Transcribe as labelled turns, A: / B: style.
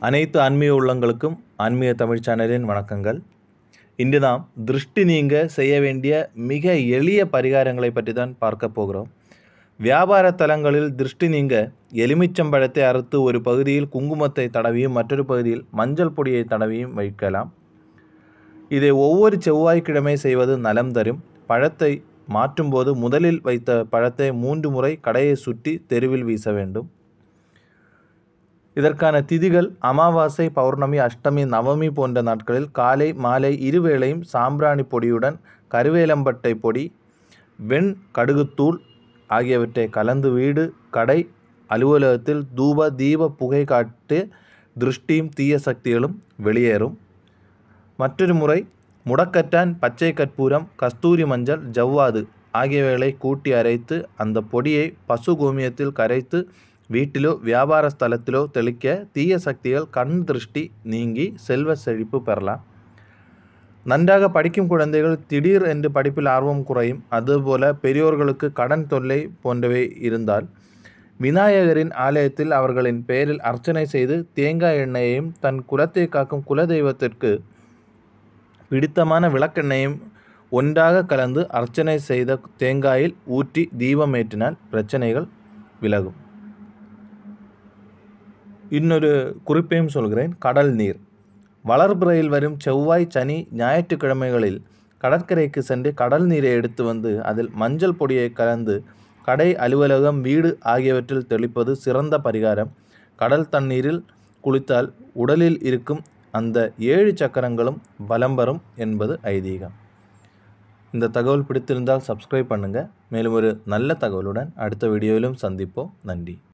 A: அனைத்து ஆன்மீக உள்ளங்களுக்கும் ஆன்மீக தமிழ் சேனலின் வணக்கங்கள் இன்று நாம் திருஷ்டி நீங்க செய்ய வேண்டிய மிக எளிய பரிகாரங்களை பற்றி தான் பார்க்க போகிறோம் வியாபார தலங்களில் திருஷ்டி நீங்க எலுமிச்சம்பழத்தை அறுத்து ஒரு பகுதியில் குங்குமத்தை தடவியும் மற்றொரு பகுதியில் மஞ்சள் பொடியை தடவியும் வைக்கலாம் இதை ஒவ்வொரு செவ்வாய்க்கிழமை செய்வது நலம் தரும் பழத்தை மாற்றும்போது முதலில் வைத்த பழத்தை மூன்று முறை கடையை சுற்றி தெருவில் வீச வேண்டும் இதற்கான திதிகள் அமாவாசை பௌர்ணமி அஷ்டமி நவமி போன்ற நாட்களில் காலை மாலை இருவேளையும் சாம்பிராணி பொடியுடன் கருவேலம்பட்டை பொடி வெண் கடுகுத்தூள் ஆகியவற்றை கலந்து வீடு கடை அலுவலகத்தில் தூப தீப புகை காட்டு திருஷ்டியும் தீய சக்திகளும் வெளியேறும் மற்றொரு முறை முடக்கற்றான் பச்சை கற்பூரம் கஸ்தூரி மஞ்சள் ஜவ்வாது ஆகியவைகளை கூட்டி அரைத்து அந்த பொடியை பசு கோமியத்தில் கரைத்து வீட்டிலோ வியாபார ஸ்தலத்திலோ தெளிக்க தீய சக்திகள் கண் திருஷ்டி நீங்கி செல்வ செழிப்பு பெறலாம் நன்றாக படிக்கும் குழந்தைகள் திடீர் என்று படிப்பில் ஆர்வம் குறையும் அதுபோல பெரியோர்களுக்கு கடன் தொல்லை போன்றவை இருந்தால் விநாயகரின் ஆலயத்தில் அவர்களின் பெயரில் அர்ச்சனை செய்து தேங்காய் எண்ணெயையும் தன் குலத்தை காக்கும் குலதெய்வத்திற்கு பிடித்தமான விளக்கெண்ணெயும் ஒன்றாக கலந்து அர்ச்சனை செய்த தேங்காயில் ஊற்றி தீபம் ஏற்றினால் பிரச்சனைகள் விலகும் இன்னொரு குறிப்பையும் சொல்கிறேன் கடல் நீர் வளர்பிறையில் வரும் செவ்வாய் சனி ஞாயிற்றுக்கிழமைகளில் கடற்கரைக்கு சென்று கடல் நீரை எடுத்து வந்து அதில் மஞ்சள் பொடியை கலந்து கடை அலுவலகம் வீடு ஆகியவற்றில் தெளிப்பது சிறந்த பரிகாரம் கடல் தண்ணீரில் குளித்தால் உடலில் இருக்கும் அந்த ஏழு சக்கரங்களும் பலம் வரும் என்பது ஐதீகம் இந்த தகவல் பிடித்திருந்தால் சப்ஸ்கிரைப் பண்ணுங்கள் மேலும் ஒரு நல்ல தகவலுடன் அடுத்த வீடியோவிலும் சந்திப்போம் நன்றி